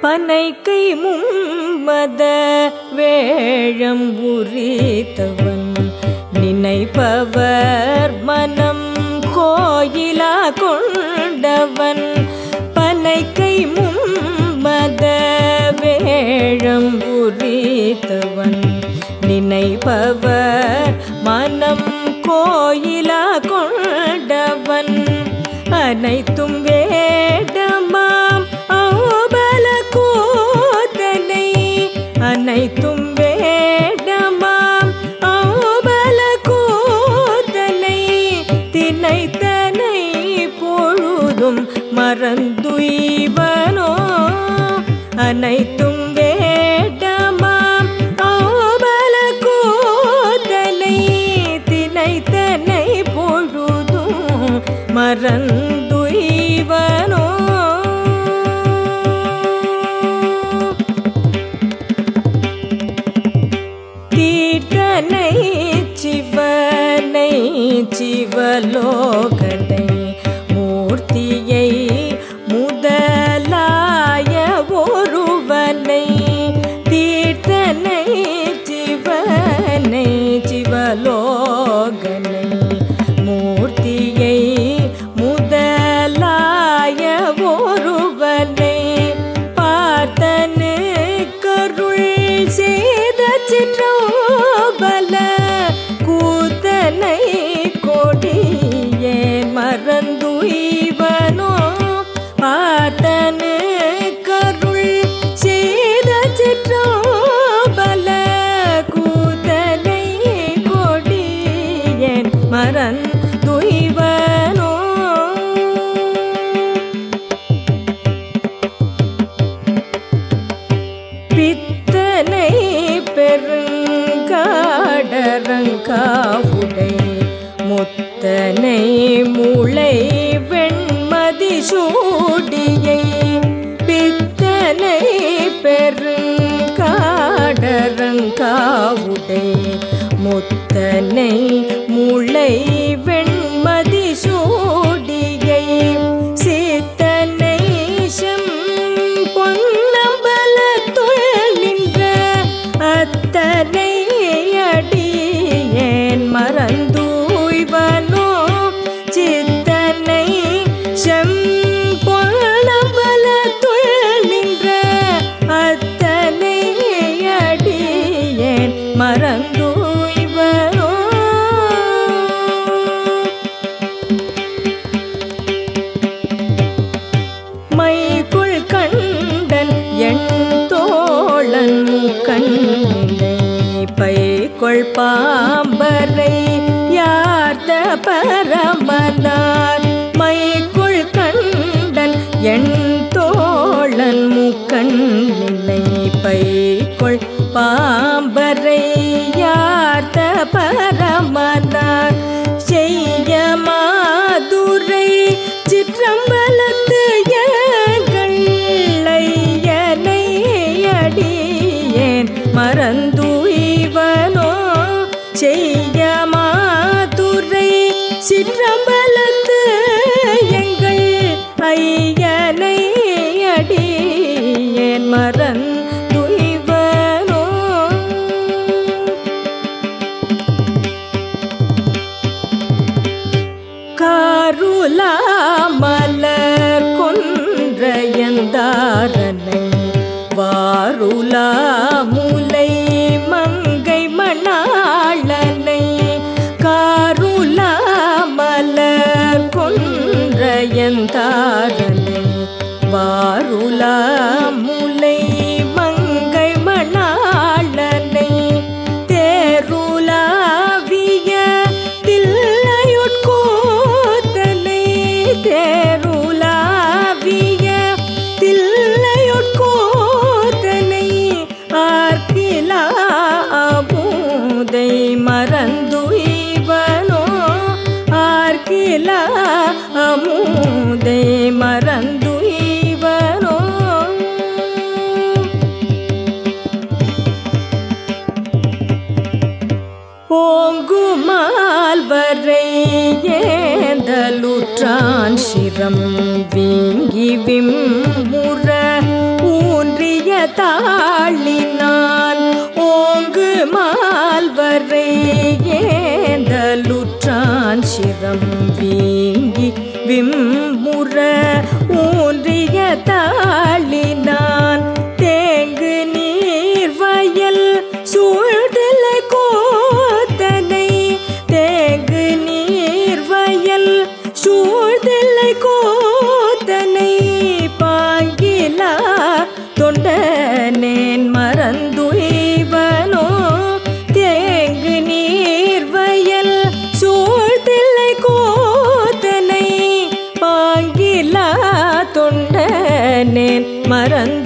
பனைக்கை மும்மத வேழம் உரித்தவன் நினைப்பவர் மனம் கோயிலா கொண்டவன் பனைக்கை மும்மத வேழம் உரித்தவன் நினைப்பவர் மனம் கோயிலா கொண்டவன் அனைத்தும் வேடமாம் அம்பல கூத்தனை அனைத்தும் வேடமாம் அம்பல கூத்தனை தினைத்தனை பொழுதும் மறந்துய்வனோ அனைத்தும் வேடமாம் அம்பல கூத்தனை தினைத்தனை பொழுதும் மறந்துய்வனோ தீர்த்தனை சிவனை சிவலோகனை மூர்த்தியை முதலாய ஒருவனை தீர்த்தனை சிவனை சிவலோகனை மூர்த்தியை முதலாய ஒருவனை பார்த்தனு கருள் செய்த சிற்றோபல கூத்தனை கொடியே மறந்துய்வனோ பார்த்தனு கருள் செய்த சிற்றோபல கூத்தனை கொடியேன் மறந்துய்வனோ பித்தனை பெருங்காடரங்காவுடை முத்தனை முளை வெண்மதி சூடியை பித்தனை பெருங்காடரங்காவுடை முத்தனை முளை வெண்மதி சூடியை சீத்தனை செம் பொன்னம்பலத்துள் நின்ற அத்தனை அடியேன் மறந்துய்வனோ சித்தனை செம் பொன்னம்பலத்துள் நின்ற அத்தனை அடியேன் மறந்துய்வனோ மைக்குள் கண்டன் என் தோழன் கண்ணினை பைக்குள் பாம்பரை யார்த்த பரமனார் மைக்குள் கண்டன் என் தோழன் முக்கண்ணினை பைக்குள் பாம்பரை யார்த்த பரமனார் செய்ய மாதுரை சிற்றம்பலத்து எங்கள்ளையனை அடியேன் மறந்துய்வனோ செய்ய மாதுரை சிற்றம்பலத்து எங்கள் ஐயனை அடியேன் மறந்துய்வனோ காருலா மலர் கொன்றையந்தாரனை வாருலா முலை மங்கை மணாளனை காருலா மலர் கொன்றையந்தாரனை வாருலா முலை மங்கை மணாளனை தேருலாவிய தில்லையுட்கூத்தனை தேருலாவிய தில்லையுட்கூத்தனை ஆர்கிலா அபூதை மறந்துய்வனோ ஆர்கிலா அமுதை மறந்துய்வனோ ஓங்குமால் வரை ஏந்தலுற்றான் சிரம் வீங்கி விம்முற ஊன்றி தாளினான் ஓங்கு மால்வரை ஏந்தலுற்றான் சிரம் வீங்கி விம்முற ஊன்றிய தாளினான் தேங்கு நீர் வயல் சூழ்தலை கோத்தனை தேங்கு நீர் வயல் சூழ்தலை கோத்தனை பாங்கிலா தொண்டனேன் மறந்துய்வனோ தேங்கு நீர் வயல் சூழ்தில்லை கோத்தனை பாங்கிலா தொண்டனேன் மறந்து